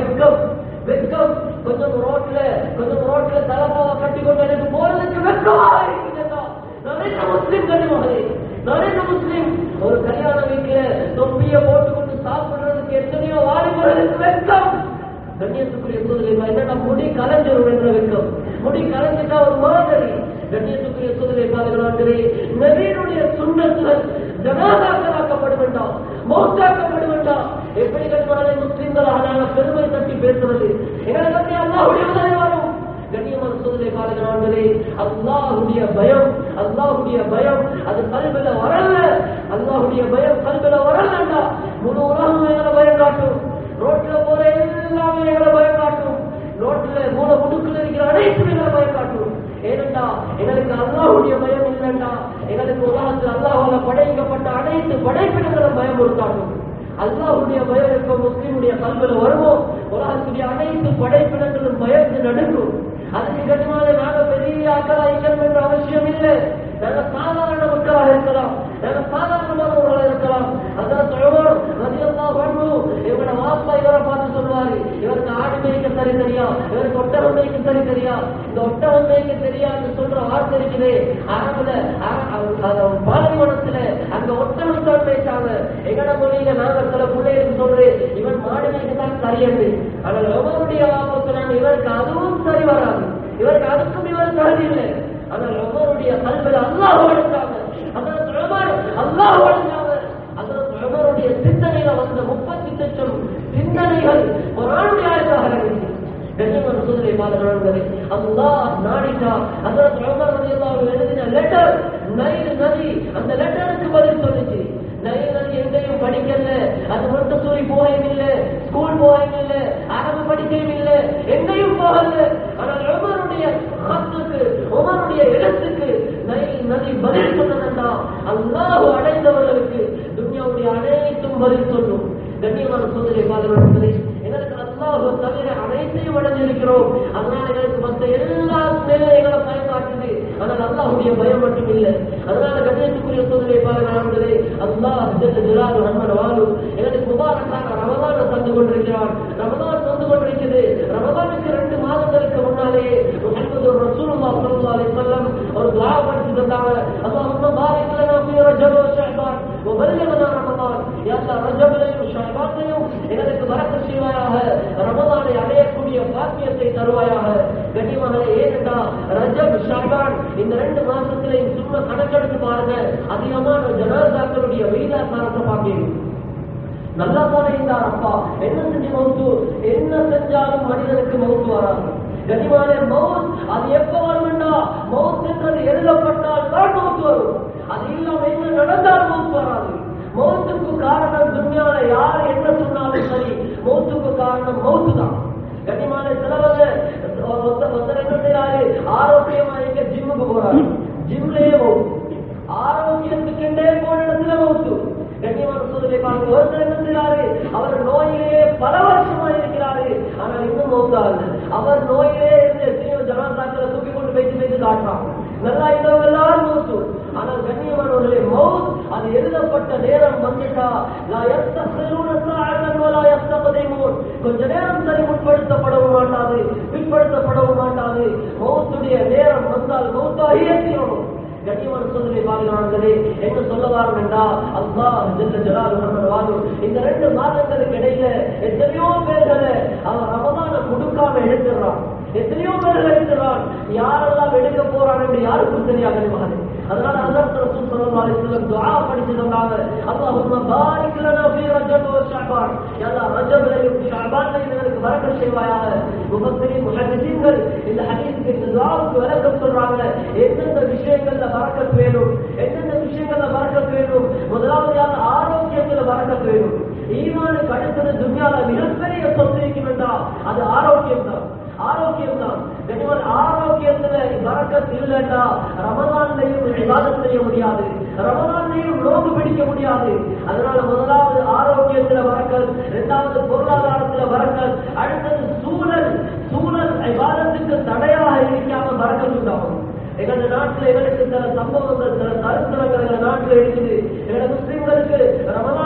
வெட்கம் வெட்கம் கொஞ்சம் ரோட்ல கொஞ்சம் ரோட்ல தலைப்பாவை கட்டி கொண்டு எனக்கு போறதுக்கு வெட்கமா இருக்குதுன்னா நிறைய முஸ்லிம் கனிமகளே நிறைய முஸ்லிம் ஒரு கல்யாண வீட்டுல தொப்பிய போட்டுக்கொண்டு சாப்பிடுறதுக்கு எத்தனையோ வாலிபர்களுக்கு வெட்கம் கண்ணியத்துக்குரிய சூழ்நிலை என்னடா முடி கலைஞ்சிரும் என்ற வெட்கம் முடி கலைஞ்சிட்டா ஒரு மாதிரி கண்ணியத்துக்குரிய சூழ்நிலை பாதுகாக்கிறே நவீனுடைய சுண்ணத்துகள் ஜனாதாக்களாக்கப்பட வேண்டாம் மௌத்தாக்கப்பட வேண்டாம் எப்படி கண்மானை முஸ்லிம்களாக நாங்கள் பெருமை தட்டி பேசுறது எங்களை பற்றி அல்லாஹுடைய உதவி வரும் கண்ணியமான சூழ்நிலை பாதுகாக்கிறே அல்லாஹுடைய பயம் அல்லாஹுடைய பயம் அது கல்வில வரல அல்லாஹுடைய பயம் கல்வில வரலண்டா முழு உலகம் எங்களை பயம் காட்டும் ரோட்ல போற எல்லாமே எங்களை பயம் காட்டும் ரோட்ல மூல முடுக்குல இருக்கிற அனைத்து எங்களை பயம் காட்டும் ஏனென்றா எங்களுக்கு அல்லாஹுடைய பயம் இல்லைண்டா எங்களுக்கு உலகத்தில் அல்லாஹால படைக்கப்பட்ட அனைத்து படைப்பினங்களும் பயம் கொடுத்தாட்டும் அல்லாஹுடைய பயம் எப்ப முஸ்லீமுடைய கல்வில வருமோ உலகத்துடைய அனைத்து படைப்பினங்களும் பயந்து நடுங்கும் அதுக்கு கட்டுமான நாங்க பெரிய ஆக்களா இருக்கணும் என்ற அவசியம் இல்லை நாங்க சாதாரண மக்களாக இருக்கலாம் நாங்க சாதாரணமானவர்களாக இருக்கலாம் அதான் சொல்லுவோம் ரதியல்லாஹு அன்ஹு இவரோட வாப்பா இவரை பார்த்து சொல்லுவாரு இவருக்கு ஆடு மேய்க்க சரி தெரியா இவருக்கு ஒட்டகம் மேய்க்க சரி தெரியா இந்த ஒட்டகம் மேய்க்க தெரியாதுன்னு சொல்ற வார்த்தை இருக்குது அரபுல பாலைவனத்துல அங்க ஒட்டகம் தான் பேசாங்க எங்கட மொழியில நாங்க சில பிள்ளைகளுக்கு சொல்றேன் இவன் மாடு மேய்க்க தான் சரியது ஆனால் எவருடைய வாப்பத்தை நான் இவருக்கு அதுவும் சரி வராது இவருக்கு அதுக்கும் இவர் தகுதி இல்லை ஆனால் எவருடைய கல்வியில் அல்லாஹ் வளர்த்தாங்க அதற்கு உமர் அல்லாஹ் வளர்த்தாங்க அதற்கு உமருடைய சிந்தனையில வந்த முப்பத்தி லட்சம் சிந்தனைகள் ஒரு ஆணுடைய ஆயத்தாக இருக்கு கண்ணியமான சூழ்நிலை பாதுகாக்கிறது அல்லாஹ் நாடிட்டா அதற்கு உமர் ரலியல்லாஹு அன்ஹு எழுதின லெட்டர் நைல் நதி அந்த லெட்டருக்கு பதில் சொல்லுச்சு நைல் நதி எங்கேயும் படிக்கல அது மட்டும் சொல்லி போகவும் இல்லை ஸ்கூல் போகவும் இல்லை அரபு படிக்கவும் இல்லை எங்கேயும் போகல ஆனால் உமருடைய ஆத்துக்கு உமருடைய இடத்துக்கு நைல் நதி பதில் சொன்னதா அல்லாஹ் அடைந்தவர்களுக்கு துன்யாவுடைய அனைத்தும் பதில் சொல்லும் கண்ணியமான சோதனை பாதுகாப்பு எங்களுக்கு அல்லாஹ் தவிர அனைத்தையும் அடைஞ்சிருக்கிறோம் அதனால எங்களுக்கு மற்ற எல்லா மேல எங்களை பயம் காட்டுது ஆனால் அல்லாஹுடைய பயம் மட்டும் இல்லை அதனால கண்ணியத்துக்குரிய சோதனை பாதுகாப்பு அல்லாஹ் ஜெல்ல ஜலாலு நம்மளோட வாழு எங்களுக்கு முபாரக்காக ரமதான தந்து கொண்டிருக்கிறான் ரமதான் தந்து கொண்டிருக்கிறது ரமதானுக்கு ரெண்டு மாதங்களுக்கு முன்னாலேயே முஹம்மது ரசூலுல்லாஹ் ஸல்லல்லாஹு அலைஹி வஸல்லம் ஒரு துஆ படிச்சு தந்தாங்க அல்லாஹும்ம பாரிக் லனா ஃபீ ரஜப் வ ஷஅபான் வ பல்லிக்னா ரமதான் யா அல்லாஹ் ரஜப்லையும் ஷஅபான்லையும் எங்களுக்கு பரக்கத் செய்வாயாக ரமதானை அடையக்கூடிய பாக்கியத்தை தருவாயாக கண்ணியமாக ஏனென்றா ரஜப் ஷஅபான் இந்த ரெண்டு மாசத்திலையும் சும்மா கணக்கெடுத்து பாருங்க அதிகமான ஜனாதாக்களுடைய வீதாசாரத்தை பார்க்கிறீங்க நல்லா தானே இருந்தார் அப்பா என்ன செஞ்சு மவுத்து என்ன செஞ்சாலும் மனிதனுக்கு மவுத்து வராது கனிமான மவுத் அது எப்ப வரும்னா மவுத் என்றது எழுதப்பட்டால் தான் மவுத்து வரும் அது இல்லாம என்ன நடந்தால் மவுத்து வராது மௌத்துக்கு காரணம் துன்யால யார் என்ன சொன்னாலும் சரி மௌத்துக்கு காரணம் மௌத்து தான் கனிமான சிலவங்க ஒருத்தர் என்ன செய்யறாரு ஆரோக்கியமா எங்க ஜிம்முக்கு போறாரு ஜிம்லயே மவுத்து ஆரோக்கியத்துக்கெண்டே போன இடத்துல மவுத்து கண்ணியமான சூழ்நிலை பார்க்க ஒருத்தர் என்ன செய்யறாரு அவர் நோயிலே பல வருஷமா இருக்கிறாரு ஆனால் இன்னும் மௌத்தாது அவர் நோயிலே இருந்து எத்தனையோ ஜனாதாக்களை தூக்கி கொண்டு வைத்து வைத்து காட்டுறான் நல்லா இருந்தவங்க எல்லாரும் மௌத்து ஆனால் கண்ணியமானவர்களே மவுத் அது எழுதப்பட்ட நேரம் வந்துட்டா லா யஸ்தக்பிரூன சாஅத்தன் வலா யஸ்தக்திமூன் கொஞ்ச நேரம் சரி முற்படுத்தப்படவும் மாட்டாது பிற்படுத்தப்படவும் மாட்டாது மௌத்துடைய நேரம் வந்தால் மௌத்தாகியே தீரணும் கண்ணியமான சோதனை பாதுகாங்களே என்ன சொல்ல வாரம் என்றா அல்லாஹ் ஜல்ல ஜலாலு நம்மள வாழும் இந்த ரெண்டு மாதங்களுக்கு இடையில எத்தனையோ பேர்களை அவன் ரமதான கொடுக்காம எடுத்துறான் எத்தனையோ பேர்கள் எடுத்துறான் யாரெல்லாம் எடுக்க போறான் என்று யாருக்கும் தெரியாது மகனே அதனால ஹஜரத் ரசூல் ஸல்லல்லாஹு அலைஹி வஸல்லம் துஆ படிச்சு சொன்னாங்க அல்லாஹும்ம பாரிக் லனா ஃபீ ரஜப் வ ஷஅபான் யா அல்லாஹ் ரஜப்லையும் ஷஅபான்லையும் எங்களுக்கு பரக்கத் செய்வாயாக முஃபஸ்ஸிரீன் முஹத்திஸீன்கள் இந்த ஹதீஸுக்கு இந்த துஆவுக்கு விளக்கம் சொல்றாங்க எந்தெந்த விஷயங்கள்ல பரக்கத் வேணும் எந்தெந்த விஷயங்கள்ல பரக்கத் வேணும் முதலாவது யா அல்லாஹ் ஆரோக்கியத்துல பரக்கத் வேணும் ஈமானுக்கு அடுத்தது துன்யால மிகப்பெரிய சொத்து இருக்கும் என்றால் அது ஆரோக்கியம் தான் ஆரோக்கியம் தான் கனிமன் ஆரோக்கியத்துல வரக்கத் இல்லைன்னா ரமதான்லையும் விவாதம் செய்ய முடியாது ரமதான்லையும் நோக்கு பிடிக்க முடியாது அதனால முதலாவது ஆரோக்கியத்துல வரக்கல் இரண்டாவது பொருளாதாரத்துல வரக்கல் அடுத்தது சூழல் சூழல் விவாதத்துக்கு தடையாக இருக்காம வரக்கல் உண்டாகும் எங்களது நாட்டுல எங்களுக்கு சில சம்பவங்கள் சில சரித்திரங்கள் எங்க நாட்டுல இருக்குது எங்களோட முஸ்லிம்களுக்கு ரமலானுடைய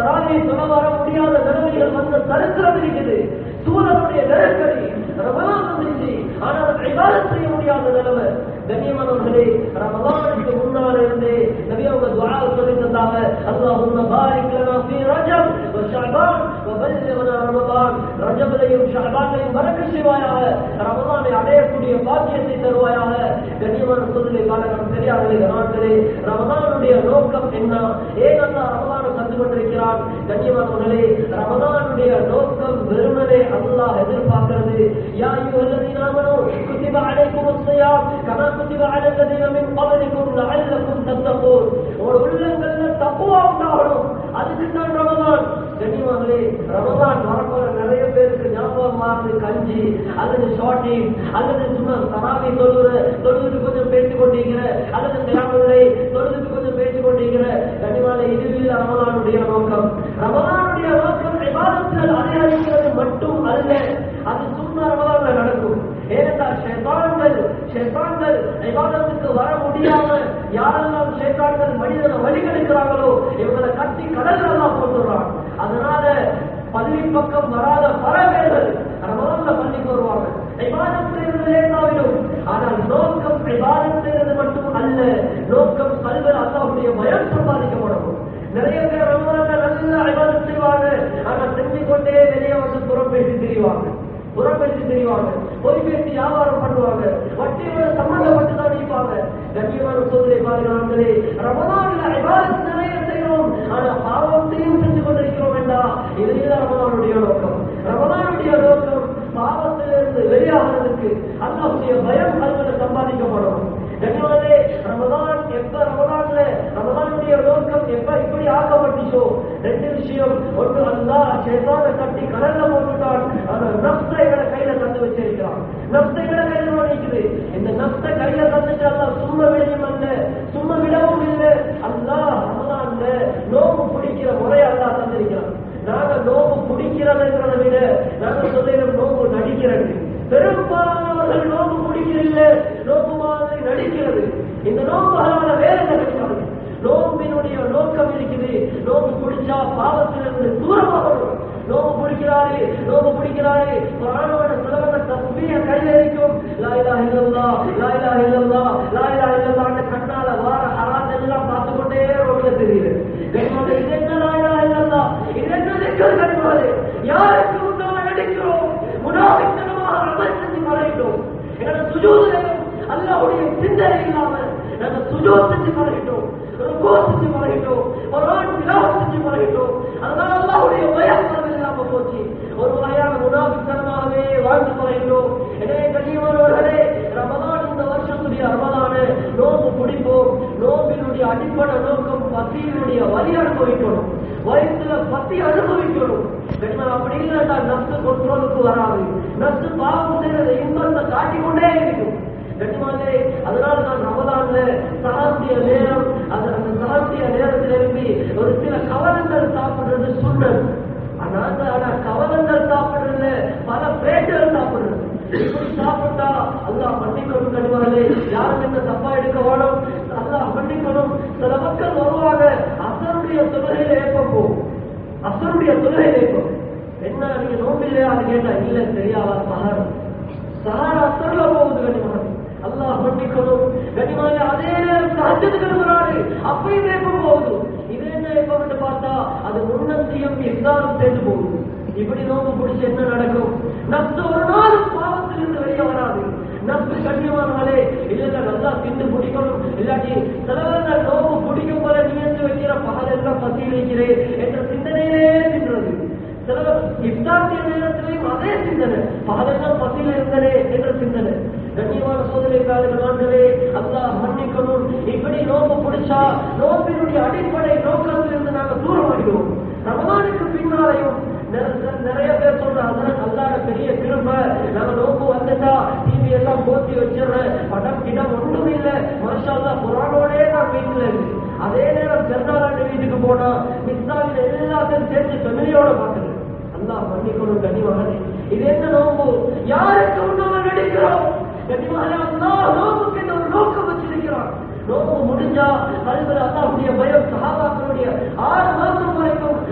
தராவியை சொல்ல வர முடியாத நிலைமைகள் வந்த சரித்திரம் இருக்குது சூழலுடைய நெருக்கடி ரமலான் வந்துச்சு ஆனால் இபாதத் செய்ய முடியாத நிலைமை கண்ணியமானவர்களே ரமலானுக்கு முன்னால் இருந்தே நபி அவங்க துஆ சொல்லி தந்தாங்க அல்லாஹும்ம பாரிக் லனா ஃபீ ரஜப் வ ஷஅபான் வ பல்லிக்னா ரமலான் ரஜபலையும் ஷஅபானையும் பரக்கத் செய்வாயாக ரமலானை அடையக்கூடிய பாக்கியத்தை தருவாயாக கண்ணியமான சொல்லை காலகம் பெரியார்களே கணவர்களே ரமலானுடைய நோக்கம் என்ன ஏன் அல்லாஹ் ரமலானை தந்து கொண்டிருக்கிறான் கண்ணியமானவர்களே ரமலானுடைய நோக்கம் வெறுமனே அல்லாஹ் எதிர்பார்க்கிறது யா அய்யுஹல்லதீன ஆமனூ குத்திப அலைக்குமுஸ் ஸியாம் கமா குத்திப அலல் லதீன மின் قبلكم لعلكم تتقون ஒரு உள்ளங்கள்ல தக்குவா உண்டாகணும் அதுக்கு தான் ரமலான் கண்ணியமானே ரமலான் வரப்போற நிறைய பேருக்கு ஞாபகம் மாறுது கஞ்சி அல்லது ஷார்ட்டிங் அல்லது சும்மா தராவி தொழுகிற தொழுதுக்கு கொஞ்சம் பேசிக் கொண்டிருக்கிற அல்லது தியாமங்களை தொழுதுக்கு கொஞ்சம் பேசிக் கொண்டிருக்கிற கண்ணியமான இதுவில் ரமலானுடைய நோக்கம் ரமலானுடைய நோக்கம் விவாதத்தில் அதிகரிக்கிறது மட்டும் அல்ல அது சும்மா ரமலான்ல நடக்கும் ஏனென்றால் ஷேத்தான்கள் ஷேத்தான்கள் விவாதத்துக்கு வர முடியாம யாரெல்லாம் ஷேத்தான்கள் மனிதனை வழிகெடுக்கிறாங்களோ இவங்களை கட்டி கடல் எல்லாம் போட்டுறான் அதனால பள்ளி பக்கம் வராத பல பேர்கள் ரமலான்ல பள்ளிக்கு வருவாங்க விவாதம் செய்வது லேட்டாவிடும் ஆனால் நோக்கம் விவாதம் செய்வது மட்டும் அல்ல நோக்கம் கல்வி அல்லாவுடைய பயம் சம்பாதிக்கப்படணும் நிறைய பேர் ரமலான்ல நல்லா விவாதம் செய்வாங்க ஆனா செஞ்சு கொண்டே வெளியே வந்து புறம் பேசி திரிவாங்க புறம் பேசி தெரிவாங்க பொய் பேசி வியாபாரம் பண்ணுவாங்க வட்டியோட சம்பந்தப்பட்டு தான் இருப்பாங்க கண்ணியமான சோதனை பாருங்களே ரமலான்ல இபாதத் நிறைய செய்கிறோம் ஆனா பாவத்தையும் செஞ்சு கொண்டிருக்கிறோம் வேண்டாம் இதுதான் ரமலானுடைய நோக்கம் ரமலானுடைய நோக்கம் பாவத்திலிருந்து வெளியாகிறதுக்கு அல்லாஹ்வுடைய பயம் கல்வில சம்பாதிக்கப்படும் கண்ணியமானே ரமலான் எப்ப ரமலான்ல ரமலானுடைய நோக்கம் எப்ப இப்படி ஆக்கப்பட்டுச்சோ ரெண்டு விஷயம் ஒன்று அல்லாஹ் ஷைத்தானை கட்டி கடல்ல போட்டுட்டான் ஆனா நப்சை எங்களை கையில தந்து வச்சிருக்கிறான் நப்சை எங்களை கையில நிக்குது இந்த நப்சை கையில தந்துட்டு அல்லாஹ் சும்மா விடையும் அல்ல சும்மா விடவும் இல்லை அல்லாஹ் ரமலான்ல நோம்பு பிடிக்கிற முறை அல்லாஹ் தந்திருக்கிறான் நாங்க நோம்பு பிடிக்கிறதுங்கிறத விட நாங்க சொல்லிடும் நோம்பு நடிக்கிறது பெரும்பாலானவர்கள் நோம்பு பிடிக்கிறதில்ல நோம்பு மாதிரி நடிக்கிறது இந்த நோம்புகளால வேற என்ன கிடைக்காது நோம்பினுடைய நோக்கம் இருக்குது நோம்பு பிடிச்சா பாவத்திலிருந்து தூரமாகணும் நோம்பு பிடிக்கிறாரு நோம்பு பிடிக்கிறாரு குரானோட சிலவங்க தஸ்மீக கையில இருக்கும் லாயிலா இல்லல்லா லாயிலா இல்லல்லா லாயிலா இல்லல்லான்னு கண்ணால வார ஹராத் எல்லாம் பார்த்து கொண்டே ரோட்ல தெரியுது கனிமாலே இது என்ன லாயிலா இல்லல்லா இது என்ன நிக்கல் கனிமாலே யாருக்கு முன்னால் நடிக்கிறோம் முனாவித்தனமாக அமல் செஞ்சு மறையிட்டோம் எங்களோட சுஜூதிலையும் அல்லாவுடைய சிந்தனை இல்லாம நாங்க சுஜூ செஞ்சு மறையிட்டோம் ருக்கோ செஞ்சு மறையிட்டோம் குரான் திலாவத் செஞ்சு மறையிட்டோம் அதனால அல்லாவுடைய பயம் இல்லாம போச்சு ஒரு வகையான முனாவித்தனமாகவே வாழ்ந்து மறையிட்டோம் எனவே கண்ணியமானவர்களே ரமதான் இந்த வருஷத்துடைய ரமதான நோம்பு பிடிப்போம் நோம்பினுடைய அடிப்படை நோக்கம் பசியினுடைய வலி அனுபவிக்கணும் வயிற்றுல பசி அனுபவிக்கணும் பெண்கள் அப்படி இல்லைன்னா நஷ்ட கொண்டோலுக்கு வராது நஷ்ட பாவம் செய்யறதை இன்பத்தை காட்டிக்கொண்டே இருக்கும் கட்டுமானே அதனால நான் ரமதான்ல சகாத்திய நேரம் அது அந்த சகாத்திய நேரத்தில் இருந்து ஒரு சில கவனங்கள் சாப்பிடுறது சுண்ணல் ஆனா அந்த ஆனா கவனங்கள் சாப்பிடுறதுல பல பிளேட்டுகள் சாப்பிடுறது இப்படி சாப்பிட்டா அல்லாஹ் மன்னிக்கணும் கட்டுவாங்களே யாரும் என்ன தப்பா எடுக்க வேணும் அல்லாஹ் மன்னிக்கணும் சில மக்கள் வருவாங்க அசருடைய தொழுகையில ஏற்ப போகும் அசருடைய தொழுகையில ஏற்பம் என்ன நீங்க நோம்பில்லையான்னு கேட்டா இல்ல தெரியாதா சஹார் சஹார் அசர்ல போகுது கனிமகன் அல்லாஹ் மன்னிக்கணும் கனிமான அதே நேரம் சஹஜத்துக்கு இருக்கிறாரு அப்பயும் ஏற்ப போகுது இது என்ன ஏற்பட்டு பார்த்தா அது முன்னந்தியும் இஃப்தாரும் சேர்ந்து போகுது இப்படி நோம்பு பிடிச்சு என்ன நடக்கும் நப்சு ஒரு நாளும் பாவத்திலிருந்து வெளியே வராது நப்சு கண்ணியமானாலே இல்ல இல்ல நல்லா திண்டு பிடிக்கணும் இல்லாட்டி சிலவர்கள் நோம்பு பிடிக்கும் போல நியந்து வைக்கிற பகலெல்லாம் பசி வைக்கிறேன் என்ற சிந்தனையிலே தின்றது சிலவர் இஃப்தாரிய நேரத்திலையும் அதே சிந்தனை பகலெல்லாம் பசியில இருந்தனே என்ற சிந்தனை கண்ணியமான சோதனைக்காரர்கள் நாங்களே அல்லாஹ் மன்னிக்கணும் இப்படி நோம்பு பிடிச்சா நோம்பினுடைய அடிப்படை நோக்கத்திலிருந்து நாங்க தூரம் அடிக்கிறோம் ரமதானுக்கு பின்னாலையும் நிற- நிறைய பேர் சொல்ற அதெல்லாம் அல்லாத பெரிய திரும்ப நம்ம நோக்கு வந்துட்டா டிவி எல்லாம் போத்தி வச்சிடுறேன் படம் கிடம் ஒன்றும் இல்ல மனுஷாலா புறானோடே நான் வீட்டுல இருக்கு அதே நேரம் பெருநாளாண்டு வீட்டுக்கு போனா மிஸ்ஸாவில் எல்லாத்தையும் சேர்த்து ஃபெமிலியோட பாக்குறேன் அல்லாஹ் மன்னிக்கணும் கனிமகனே இது என்ன நோம்பு யாருக்கு முன்னால நடிக்கிறோம் கனிமகனே அல்லாஹ் நோம்புக்கு என்ன ஒரு நோக்கம் வச்சிருக்கிறான் நோம்பு முடிஞ்சா கல்வில அல்லாஹ்வுடைய பயம் சஹாபாக்களுடைய ஆறு மாசம் வரைக்கும்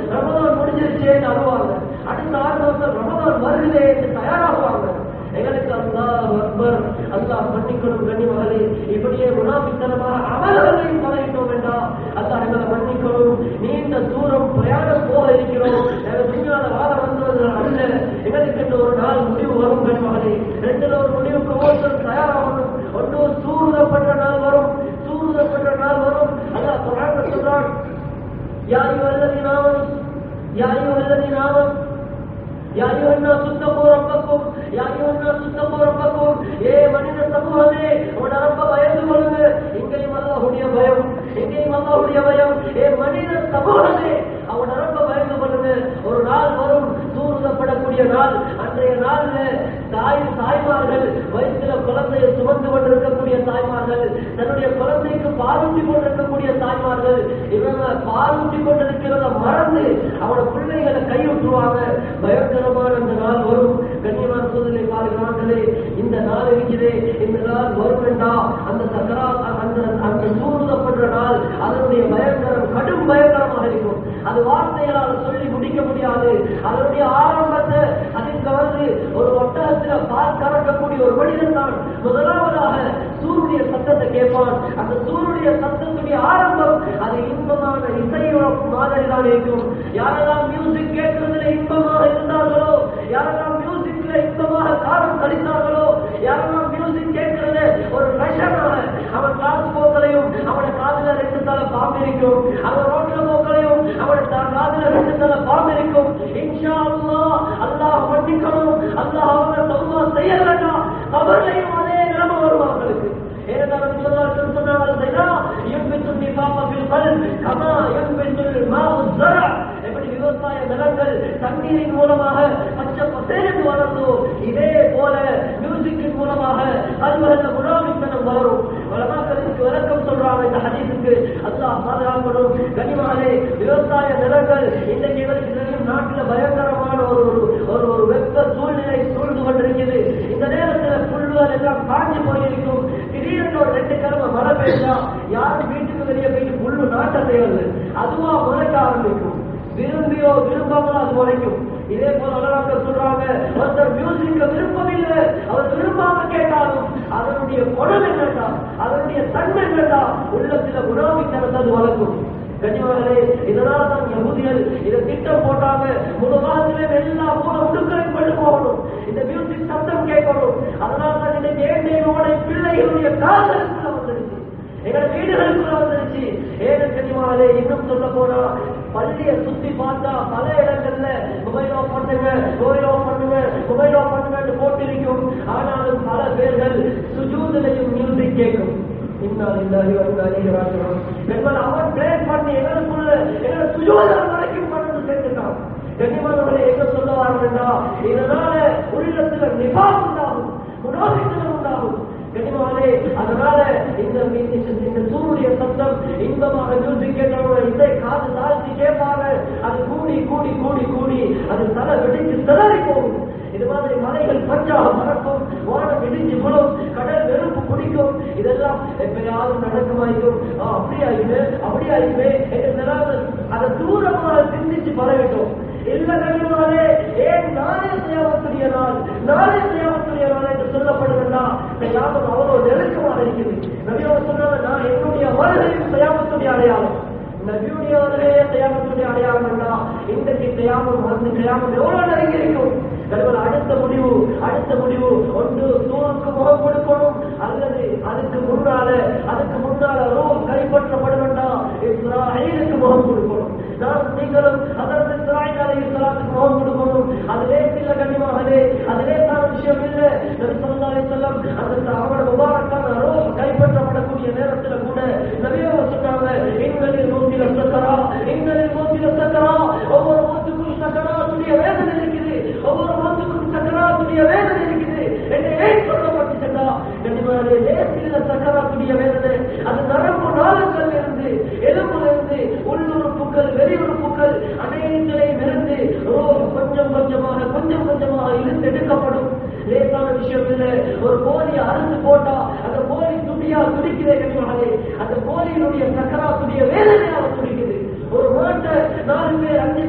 ரமதான் முடிஞ்சிருச்சேன்னு அழுவாங்க அடுத்த ஆறு மாசம் ரமதான் வருகிறே என்று தயாராகுவாங்க எங்களுக்கு அல்லாஹ் அக்பர் அல்லாஹ் மன்னிக்கணும் கண்ணிமகளே இப்படியே முனாபித்தனமாக அமல்களையும் பழகிட்டோம் வேண்டாம் அல்லாஹ் எங்களை மன்னிக்கணும் நீண்ட தூரம் பிரயாணம் போக இருக்கிறோம் எங்கள் துணியால வாழ வந்தது அல்ல எங்களுக்கு இந்த ஒரு நாள் முடிவு வரும் கண்ணிமகளே ரெண்டுல ஒரு முடிவுக்கு ஒவ்வொருத்தர் தயாராகணும் ஒன்று சூழ்நிலைப்பட்ட நாள் வரும் சூழ்நிலைப்பட்ட நாள் வரும் அல்லாஹ் குரான் சொல்றான் யா ஐயுஹல்லதீன ஆமனு யா ஐயுஹல்லதீன ஆமனு யா அய்யுஹன்னாஸ் தக்கு ரப்பக்கும் யா அய்யுஹன்னாஸ் தக்கு ரப்பக்கும் ஏ மனித சமூகமே உன் ரப்ப பயந்து கொள்ளுங்க இங்கேயும் அல்லாஹ்வுடைய பயம் இங்கேயும் அல்லாஹ்வுடைய பயம் ஏ மனித சமூகமே அவன் ரப்ப பயந்து கொள்ளுங்க ஒரு நாள் வரும் தூர்தப்படக்கூடிய நாள் அன்றைய நாள்ல தாய் தாய்மார்கள் வயிற்றுல குழந்தையை சுமந்து கொண்டிருக்கக்கூடிய தாய்மார்கள் தன்னுடைய குழந்தைக்கு பாலூட்டி கொண்டிருக்கக்கூடிய தாய்மார்கள் இவங்க பாலூட்டி கொண்டிருக்கிறத மறந்து அவனோட பிள்ளைகளை கைவிட்டுருவாங்க பயங்கரமான அந்த நாள் வரும் கண்ணியமான சூழ்நிலை பாருகிறார்களே இந்த நாள் இருக்கிறே இந்த நாள் வரும் என்றா அந்த சக்கரா அந்த அந்த சூழ்நிலப்படுற நாள் அதனுடைய பயங்கரம் கடும் பயங்கரமாக இருக்கும் அது வார்த்தைகளால் சொல்லி முடிக்க முடியாது அதனுடைய ஆரம்பத்தை அதுக்கு வந்து ஒரு ஒட்டகத்துல பால் கறக்கக்கூடிய ஒரு மனிதன் தான் முதலாவதாக சூருடைய சத்தத்தை கேட்பான் அந்த சூருடைய சத்தத்துடைய ஆரம்பம் அது இன்பமான இசையோட மாதிரி தான் இருக்கும் யாரெல்லாம் மியூசிக் கேட்கறதுல இன்பமாக இருந்தார்களோ யாரெல்லாம் மியூசிக்ல இன்பமாக காலம் கழித்தார்களோ யாரெல்லாம் மியூசிக் கேட்கறது ஒரு ரஷனாக அவன் காசு போக்களையும் அவன காதுல ரெண்டு தலை பாம்பு இருக்கும் அவன் ரோட்ல போக்களையும் அவன் காதுல ரெண்டு தலை பாம்பு இருக்கும் இன்ஷா அல்லாஹ் அல்லாஹ் மன்னிக்கணும் அல்லாஹ் அவனை தௌபா செய்யலன்னா அவர்களையும் அதே நிலைமை வரும் அவர்களுக்கு ஏனென்றால் சொல்லலாம் சொன்னார்கள் செய்தா எம்பித்து நிபாப பில்பல் கமா எம்பித்து மாவு ஜரா எப்படி விவசாய நிலங்கள் தண்ணீரின் மூலமாக பச்சை பசேரென்று வளர்ந்தோ இதே போல மியூசிக்கின் மூலமாக அலுவலக முனாமித்தனம் வளரும் வளமாக்களுக்கு விளக்கம் சொல்றாங்க இந்த ஹதீஸுக்கு அல்லாஹ் பாதுகாக்கணும் கனிமாலே விவசாய நிலங்கள் இன்றைக்கு எங்களுக்கு தெரியும் நாட்டில் பயங்கரமான ஒரு ஒரு ஒரு ஒரு வெப்ப சூழ்நிலை சூழ்ந்து கொண்டிருக்கிறது இந்த நேரத்தில் புல்லுகள் எல்லாம் காஞ்சி போயிருக்கும் திடீர்னு ஒரு ரெண்டு கிழமை மழை பெய்ஞ்சா யாரும் வீட்டுக்கு வெளியே போயிட்டு புல்லு நாட்ட தேவையில்லை அதுவா முளைக்க ஆரம்பிக்கும் விரும்பியோ விரும்பாமலோ அது முளைக்கும் இதே போல அழகாக சொல்றாங்க ஒருத்தர் மியூசிக்க விருப்பம் இல்லை அவர் விரும்பாம கேட்டாலும் அதனுடைய குணம் என்னடா அதனுடைய தன்மை என்னடா உள்ளத்துல குணாமித்தனத்தை அது வளர்க்கும் கனிமகளே இதனால தான் யகுதிகள் இதை திட்டம் போட்டாங்க முழு காலத்திலே எல்லா மூல முடுக்களையும் கொண்டு போகணும் இந்த மியூசிக் சத்தம் கேட்கணும் அதனால தான் இன்னைக்கு ஏழையோட பிள்ளைகளுடைய காதலுக்குள்ள வந்துருச்சு எங்க வீடுகளுக்குள்ள வந்துருச்சு ஏழு கனிமகளே இன்னும் சொல்ல போனா பள்ளியை சுத்தி பார்த்தா பல இடங்கள்ல மொபைல் ஆஃப் பண்ணுங்க மொபைல் ஆஃப் பண்ணுங்க மொபைல் ஆஃப் பண்ணுங்க போட்டிருக்கும் ஆனாலும் பல பேர்கள் சுஜூதிலையும் மியூசிக் கேட்கும் அவன் பிளேன் பண்ணி எங்களுக்குள்ள எங்களை சுஜோதனம் வரைக்கும் பண்ணது சேர்த்துட்டான் கண்ணியமானவர்களை எங்க சொல்ல வாருங்கடா இதனால உள்ளத்துல நிபா உண்டாகும் முனாபித்தனம் உண்டாகும் கனிமாலே அதனால இந்த இந்த சூரிய சத்தம் இன்பமாக மியூசிக் கேட்டவங்க இசை காது தாழ்த்தி கேட்பாங்க அது கூடி கூடி கூடி கூடி அது தலை வெடிச்சு சிதறி போகும் இது மாதிரி மலைகள் பஞ்சாக மறக்கும் வானம் இடிஞ்சு விழும் கடல் வெறுப்பு பிடிக்கும் இதெல்லாம் எப்பயாவது நடக்குமாயிருக்கும் ஆ, அப்படி ஆயிடுமே அப்படி ஆயிடுமே என்று அதை தூரமாக சிந்திச்சு பழகட்டும் இல்ல கனிமாலே ஏன் நாளே செய்யக்கூடிய நாள் நாளே செய்யக்கூடிய நாள் என்று சொல்லப்படுகிறதா யாரும் அவ்வளோ நெருக்கமாக இருக்குது நபியோட சொன்னாங்க நான் என்னுடைய வருகையும் செய்யாமத்துடைய அடையாளம் நபியுடைய வருகையே செய்யாமத்துடைய அடையாளம் என்றா இன்றைக்கு செய்யாமல் வந்து செய்யாமல் எவ்வளவு நெருங்கி இருக்கும் கடவுள் அடுத்த முடிவு அடுத்த முடிவு ஒன்று சூருக்கு முகம் கொடுக்கணும் அல்லது அதுக்கு முன்னால அதுக்கு முன்னால ரோம் கைப்பற்றப்பட வேண்டாம் இஸ்ராயலுக்கு முகம் கொடுக்கணும் நான் நீங்களும் அதற்கு இஸ்ராயல் அலை இஸ்லாத்துக்கு முகம் கொடுக்கணும் அது லேசில்ல கண்ணியமாகவே அது லேசான விஷயம் இல்லை நபி ஸல்லல்லாஹு அலைஹி வஸல்லம் அந்த அவரோட முபாரக்கான ரோம் கைப்பற்றப்படக்கூடிய நேரத்துல கூட நபியோ சொன்னாங்க எங்களில் நூத்தில சக்கரா எங்களில் நூத்தில சக்கரா ஒவ்வொரு மூத்துக்கும் சக்கராத்துடைய வேதனை இருக்குது ஒவ்வொரு மூத்துக்கும் சக்கராத்துடைய வேதனை இருக்குது என்று ஏன் சொல்லப்பட்டுச்சா கண்டிப்பாக லேசில்ல சக்கராத்துடைய வேதனை அது நரம்பு நாளங்கள் இருந்து எலும்புல இருந்து உள்ளுறுப்புகள் வெளியுறுப்புகள் அனைத்திலையும் இருந்து ரோம் கொஞ்சம் கொஞ்சமாக கொஞ்சம் கொஞ்சமாக இழுத்து எடுக்கப்படும் லேசான விஷயம் இல்லை ஒரு கோழியை அறுத்து போட்டா அந்த கோழி துடியா துடிக்கிறே கண்டிப்பாக அந்த கோழியினுடைய சக்கராத்துடைய வேதனை அவர் துடிக்குது ஒரு மாட்டை நாலு பேர் அஞ்சு பேர்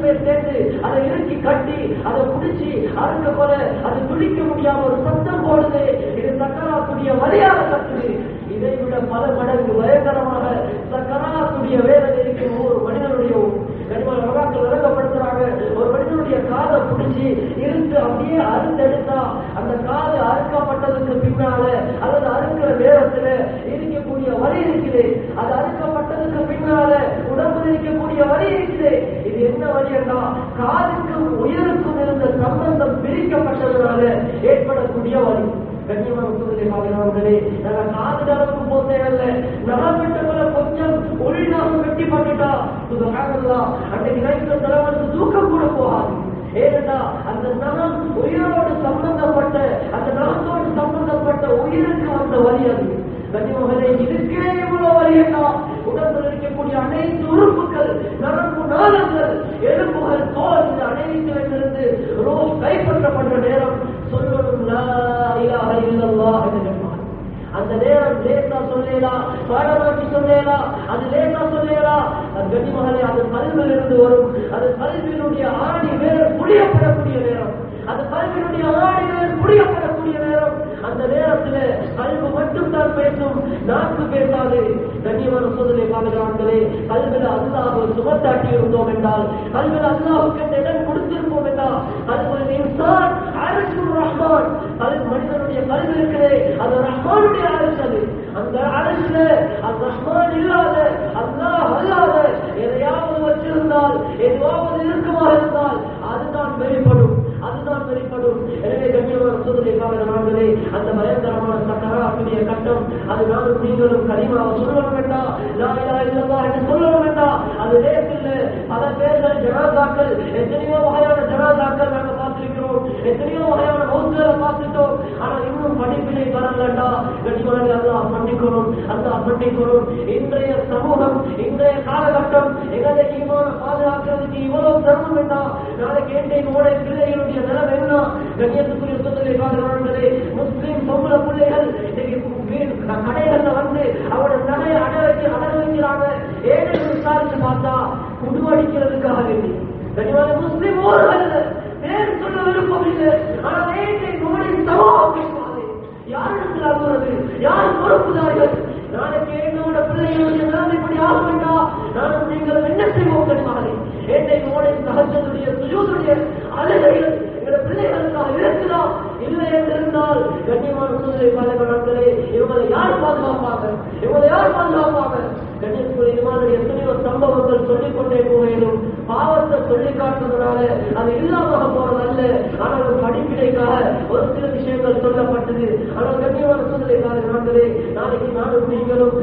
எடுத்து அதை இறுக்கி கட்டி அதை பிடிச்சி அறுக்க போல அது துடிக்க முடியாம ஒரு சத்தம் போடுது இது சக்கராத்துடைய வழியாக கத்துது இதை விட பல மடங்கு பயங்கரமாக சக்கராத்துடைய வேதனை இருக்கும் ஒரு மனிதனுடைய கனிமல வரலாற்று விளக்கப்படுத்துறாங்க ஒரு மனிதனுடைய காதை பிடிச்சி இருந்து அப்படியே அறுத்தெடுத்தா அந்த காது அறுக்கப்பட்டதுக்கு பின்னால அல்லது அறுக்கிற நேரத்துல இருக்கக்கூடிய வலி இருக்குது அது அறுக்கப்பட்டதுக்கு பின்னால உடம்புல இருக்கக்கூடிய வலி இருக்குது இது என்ன வலி என்றா காதுக்கும் உயிருக்கும் இருந்த சம்பந்தம் பிரிக்கப்பட்டதுனால ஏற்படக்கூடிய வலி கண்ணியமான சூழ்நிலை பார்க்கிறவர்களே நாங்கள் காது அளவுக்கு போத்தே அல்ல நலப்பட்டவரை கொஞ்சம் உள்நாக வெட்டி பண்ணிட்டா சுதகாரல்லாம் அன்றைக்கு நைட்டு தலைவனுக்கு தூக்கம் கூட போகாது ஏனென்றா அந்த நலம் உயிரோடு சம்பந்தப்பட்ட அந்த நலத்தோடு சம்பந்தப்பட்ட உயிருக்கு வந்த வழி அது கனிமகளே இதுக்கே இவ்வளவு வழியா உடம்பில் இருக்கக்கூடிய அனைத்து உறுப்புகள் நரம்பு நாளங்கள் எலும்புகள் தோல் இது அனைத்திலிருந்து ரோஸ் கைப்பற்றப்பட்ட நேரம் சொல்வதும் லா இலாஹ இல்லல்லாஹ் என்று சொன்னார். அந்த நேரம் லேசா சொல்லலாம் பாடமாக்கி சொல்லலாம் அது லேசா சொல்லலாம் அது கனிமகளே அது கல்வியில் இருந்து வரும் அது கல்வியினுடைய ஆணி வேறு புளியப்படக்கூடிய நேரம் அது கல்வியினுடைய ஆணி வேறு புளியப்படக்கூடிய நேரம் அந்த நேரத்துல கல்வி மட்டும் தான் பேசும் நாக்கு பேசாது கண்ணியமான சோதனை பாதுகாங்களே கல்வியில் அல்லாஹ் சுமத்தாட்டி இருந்தோம் என்றால் கல்வியில் அல்லாஹுக்கு அந்த இடம் கொடுத்திருப்போம் என்றால் கல்வி இன்சான் அரசுர் ரஹ்மான் கல்வி மனிதனுடைய கல்வி இருக்கிறே அது ரஹ்மானுடைய அரசு அது அந்த அரசுல அந்த ரஹ்மான் இல்லாத அல்லாஹ் அல்லாத எதையாவது வச்சிருந்தால் எதுவாவது இருக்குமா இருந்தால் அதுதான் வெளிப்படும் அதுதான் வெளிப்படும் எனவே கண்ணியமான சோதனை காலங்களே அந்த பயங்கரமான சக்கராத்துடைய கட்டம் அது நானும் நீங்களும் கனிமாவை சொல்லணும் வேண்டாம் லா இலாஹ இல்லல்லாஹ் என்று சொல்லணும் வேண்டாம் அது லேசில் பல பேர்கள் ஜனாதாக்கள் எத்தனையோ வகையான ஜனாதாக்கள் நாங்கள் பார்த்திருக்கிறோம் எத்தனையோ வகையான மௌத்துகளை பார்த்துட்டோம் ஆனால் இன்னும் படிப்பினை வரலண்டா கண்ணியமான அல்லாஹ் மன்னிக்கணும் அல்லாஹ் மன்னிக்கணும் இன்றைய சமூகம் இன்றைய காலகட்டம் எங்களை ஈமான பாதுகாக்கிறதுக்கு இவ்வளவு சிரமம் வேண்டாம் நாளைக்கு ஏண்டை மோட பிள்ளைகளுடைய நிலம் என்ன கண்ணியத்துக்குரிய சொந்தங்களை காரணங்களே முஸ்லீம் பொம்பளை பிள்ளைகள் இன்னைக்கு வீடு- கடைகள்ல வந்து அவரோட நகையை அட வைக்க அட வைக்கிறாங்க ஏழை விசாரிச்சு பார்த்தா உருவடிக்கிறதுக்காக வேண்டி கனிவான முஸ்லீம் ஊர்கள்ல பேர் சொல்ல விருப்பம் இல்லை ஆனால் ஏழை மோடி சமூகம் கேட்பாது யாருக்கு அழுகிறது யார் பொறுப்புதார்கள் நாளைக்கு என்னோட பிள்ளைகளுடைய நிலைமை இப்படி ஆக வேண்டாம் நானும் நீங்கள் என்ன செய்வோம் கனிமாலே ஏட்டை மோடை சகஜனுடைய சுஜூதுடைய அழுகைகள் எங்களோட பிள்ளைகளுக்காக இருக்குதா இல்லை என்றிருந்தால் கண்ணியமான சூழ்நிலை பாதுகாக்களே இவங்களை யார் பாதுகாப்பாங்க இவங்களை யார் பாதுகாப்பாங்க கண்ணியத்துக்குரிய இது மாதிரி எத்தனையோ சம்பவங்கள் சொல்லிக் கொண்டே போகணும் பாவத்தை சொல்லி காட்டுறதுனால அது இல்லாம போறதல்ல ஆனால் ஒரு படிப்பினைக்காக ஒரு சில விஷயங்கள் சொல்லப்பட்டது ஆனால் கண்ணியமான சூழ்நிலை காலங்களே நாளைக்கு நானும் நீங்களும்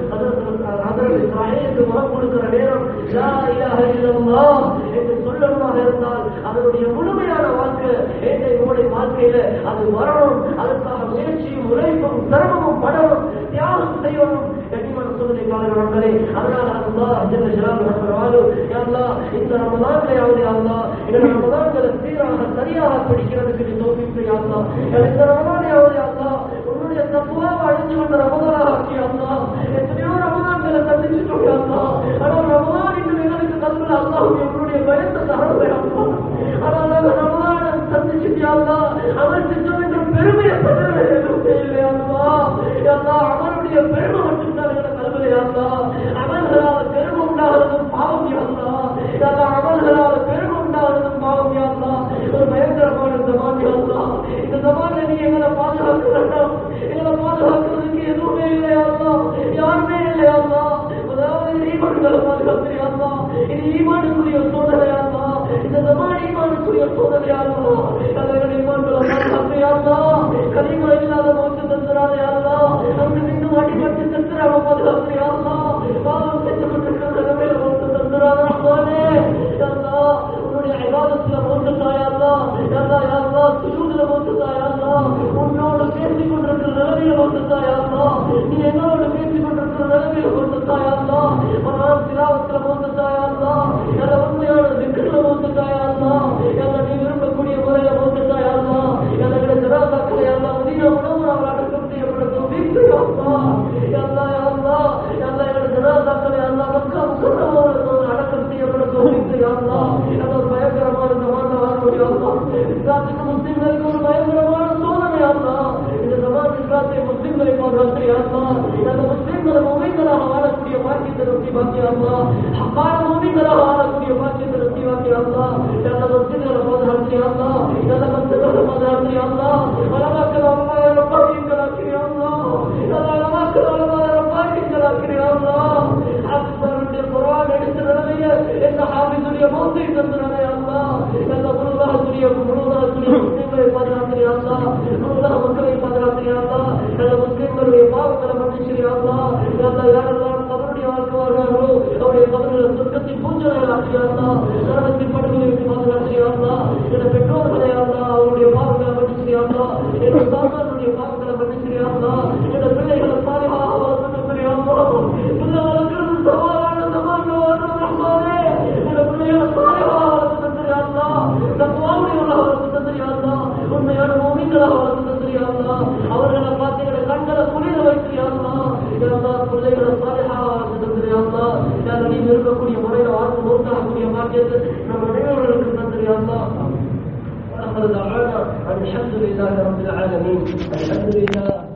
அதற்கு சாயலுக்கு முகம் கொடுக்கிற நேரம் லா இலாஹ இல்லல்லாஹ் என்று சொல்லணுமாக இருந்தால் அதனுடைய முழுமையான வாழ்க்கை ஏட்டை ஓடை வாழ்க்கையில அது வரணும் அதற்காக முயற்சியும் உழைப்பும் சிரமமும் படணும் தியாகம் செய்யணும் கண்ணியமான சூழ்நிலை காலங்களே அதனால அல்லாஹ் ஜல்ல ஜலாலுஹு வஅலு யா அல்லாஹ் இந்த ரமலான்லையாவது யா அல்லாஹ் இந்த ரமலான்களை சீராக சரியாக பிடிக்கிறதுக்கு நீ தௌஃபீக் செய்ய அல்லாஹ் இந்த ரமலானையாவது யா அல்லாஹ் உன்னுடைய தப்புவாவை அழிஞ்சு கொண்ட ரமலானாக ஆக்கி அல்லாஹ் எத்தனையோ ரமலான்களை சந்திச்சுட்டோம் யா அல்லாஹ் ஆனால் ரமலான் இன்னும் எங்களுக்கு கல்வியில் அல்லாஹ் உன்னுடைய பயத்தை தரவே அல்லாஹ் ஆனால் நாங்கள் ரமலானை சந்திச்சுட்டு யா அல்லாஹ் அமல் செஞ்சோம் என்ற பெருமையை தவிர எதுவும் செய்யலையா அல்லாஹ் யா அல்லாஹ் அவனுடைய பெருமை மட்டும்தான் எங்களை கல்வியில் யா அல்லாஹ் அமல்களால் பெருமை உண்டாகிறதும் பாவம் யா அல்லாஹ் யா அல்லாஹ் அமல்களால் பெருமை உண்டாகிறதும் பாவம் யா அல்லாஹ் ஒரு பயங்கரமான ஜமான் யா அல்லாஹ் இந்த ஜமான்ல நீ எங்களை பாதுகாக்க வேண்டாம் எங்களை பாதுகாக்கிறதுக்கு எதுவுமே இல்லையா அல்லாஹ் யாருமே இல்லையா அல்லாஹ் அதாவது ஈமான்களை பாதுகாக்கிறியா அல்லாஹ் இது ஈமானுக்குரிய சோதனையா அல்லாஹ் இந்த ஜமான் ஈமானுக்குரிய சோதனையா அல்லாஹ் தலைவர் ஈமான்களை பாதுகாக்கிறியா அல்லாஹ் கலிமா இல்லாத மோச்சு தந்துராதே அல்லாஹ் அங்கு நின்று அடிபட்டு செத்துறாம பாதுகாக்கிறியா அல்லாஹ் பாவம் செஞ்சு கொண்டிருக்கிற நிலைமையில மோச்சு தந்துராத ரஹ்மானே யா அல்லாஹ் உன்னுடைய இபாதத்துல மோச்சு தாயா அல்லாஹ் யா அல்லாஹ் யா அல்லாஹ் சுஜூதுல மோச்சு தாயா அல்லாஹ் உன்னோடு பேசிக் கொண்டிருக்கிற நிலைமையில மோச்சு தாயா அல்லாஹ் நீ என்னோடு பேசிக் கொண்டிருக்கிற நிலைமையில மோச்சு தாயா அல்லாஹ் மனம் திலாவத்துல மோச்சு தாயா அல்லாஹ் யா அல்லாஹ் உண்மையான திக்கில மோச்சு தாயா அல்லாஹ் யா அல்லாஹ் நீ விரும்பக்கூடிய முறையில மோச்சு தாயா அல்லாஹ் யா அல்லாஹ் எங்களை ஜனாதாக்களை யா அல்லாஹ் மதீனா முனவராவில் அடக்கம் செய்யப்பட தௌஃபீக் செய்ய அல்லாஹ் யா அல்லாஹ் யா அல்லாஹ் யா அல்லாஹ் எங்களை அல்லா நல்ல முஸ்லிம்களை மொமைகளாக வாழக்கூடிய பாக்கியத்தை நோக்கி பாக்கிய அல்லா ஹக்கான மொமைகளாக வாழக்கூடிய பாக்கியத்தை நோக்கி பாக்கிய அல்லா நல்ல மஸ்ஜிதுகளை பாதுகாக்கிய அல்லா நல்ல மஸ்ஜிதுகளை பாதுகாக்கிய அல்லா வளமாக்கிற அம்மாயிர பாக்கியங்களாக்கிய அல்லா நல்ல வளமாக்கிற அம்மாயிர பாக்கியங்களாக்கிய அல்லா ஹாஃபிஸருடைய குர்ஆன் எடுத்த நிலைமைய எந்த ஹாஃபிஸுடைய மௌத்தை தந்த நிலைய அல்லா நல்ல முழுதாகக்கூடிய முழுதாகக்கூடிய முஸ்லிம்களை பாதுகாக்கிற அல்லா முழுதாக மக்களை பாதுகாக்கிற அல்லா நல்ல முஸ்லிம்களுடைய பாவங்களை மன்னிச்சிரு அல்லா நல்ல யாரெல்லாம் கபருடைய வாழ்க்கைவார்களோ அவருடைய கபருடைய சொர்க்கத்தின் பூஞ்சலைகள் ஆக்கிய அல்லா நரகத்தின் படுகொலை விட்டு பாதுகாக்கிற அல்லா என பெற்றோர்களை அல்லா அவருடைய பாவங்களை மன்னிச்சிரு அல்லா என தாத்தாருடைய பாவங்களை மன்னிச்சிரு அல்லா என பிள்ளைகளை சாலிமாக வளர்த்துக்கிற அல்லா பிள்ளை வளர்க்கிறது சவாலான சமாஜம் ரஹ்மானே என பிள்ளைகளை சாலிமாக வளர்த்துக்கிற அல்லா தத்துவாவுடையவர்களாக வளர்த்துக்கிற அல்லா உண்மையான மோமிகளாக வளர்த்துக்கிற அல்லா அவர்களை பார்த்து எங்களை கண்களை குளிர வைக்கிற அல்லா எல்லா பிள்ளைகளை சாலியாக வளர்த்துக்கிற அல்லா யார் நீ இருக்கக்கூடிய முறையில் வாழ்ந்து மூத்தாகக்கூடிய பாக்கியத்தை நம்ம நினைவுகளுக்கு தந்திரி அல்லா وآخر دعوانا أن الحمد لله رب العالمين الحمد لله